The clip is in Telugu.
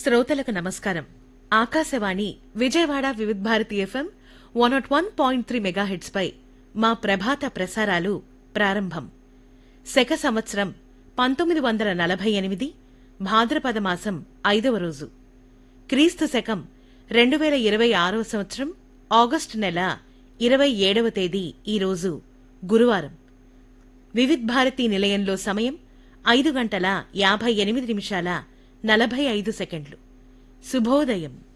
శ్రోతలకు నమస్కారం Akashvani Vijayawada Vividh Bharati FM one nought one point three megahertz పై మా ప్రభాత ప్రసారాలు ప్రారంభం శక సంవత్సరం పంతొమ్మిది వందల నలభై ఎనిమిది భాద్రపద మాసం ఐదవ రోజు క్రీస్తు శకం రెండు వేల ఇరవై ఆరవ సంవత్సరం ఆగస్టు నెల ఇరవై ఏడవ తేదీ ఈరోజు గురువారం వివిధ్ భారతి నిలయంలో సమయం ఐదు గంటల యాభై ఎనిమిది నిమిషాల నలభై ఐదు సెకండ్లు శుభోదయం